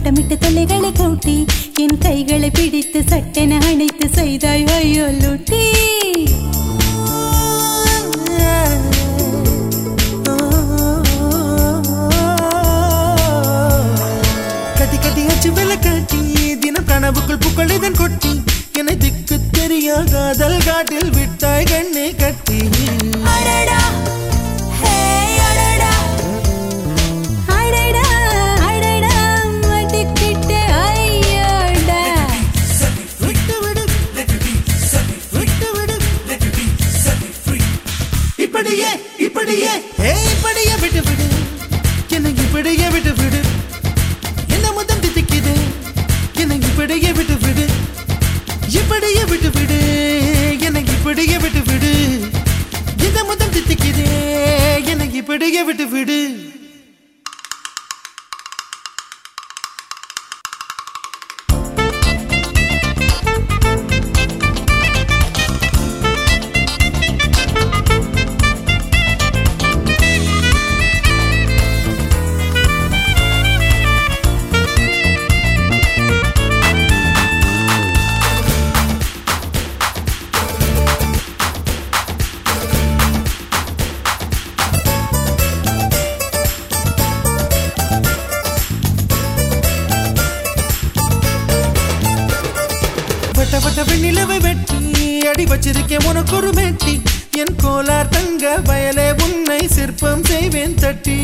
வட்டமிட்டு தொல்லைகளை கூட்டி என் கைகளை பிடித்து சட்டென அணைத்து செய்தாய் ஐயோ லூட்டி கட்டி கட்டி அச்சு வெள்ள காட்டி தினம் கனவுக்குள் புக்கள் இதன் கொட்டி என்னை திக்கு தெரியா காதல் காட்டில் விட்டாய் கண்ணை கட்டி அடடா ஹே அடடா அடடா அடடா மடிக்கிட்ட ஐயோடா விட்டு விடு விட்டு விடு இப்படியே இப்படியே ஏ இப்படியே விட்டு விடு எனக்கு இப்படியே விட்டு விடு என்ன முதம் தித்திக்குது எனக்கு இப்படியே விட்டு விடு இப்படியே விட்டு விடு எனக்கு இப்படியே விட்டு விடு இந்த முதம் தித்திக்குது எனக்கு இப்படியே விட்டு விடு வட்ட வட்ட வெண்ணிலவை வெட்டி அடி வச்சிருக்கேன் உனக்கு ஒரு மெட்டி என் கோலார் தங்க வயலே உன்னை சிற்பம் செய்வேன் தட்டி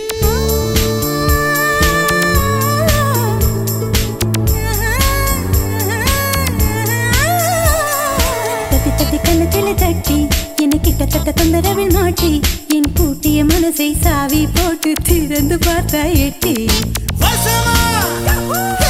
தட்டி தட்டி கண்ணத்தில தட்டி என்னை கிட்டத்தட்ட தொந்தரவில் மாட்டி என் பூட்டிய மனசை சாவி போட்டு திறந்து பார்த்தா எட்டி வசமா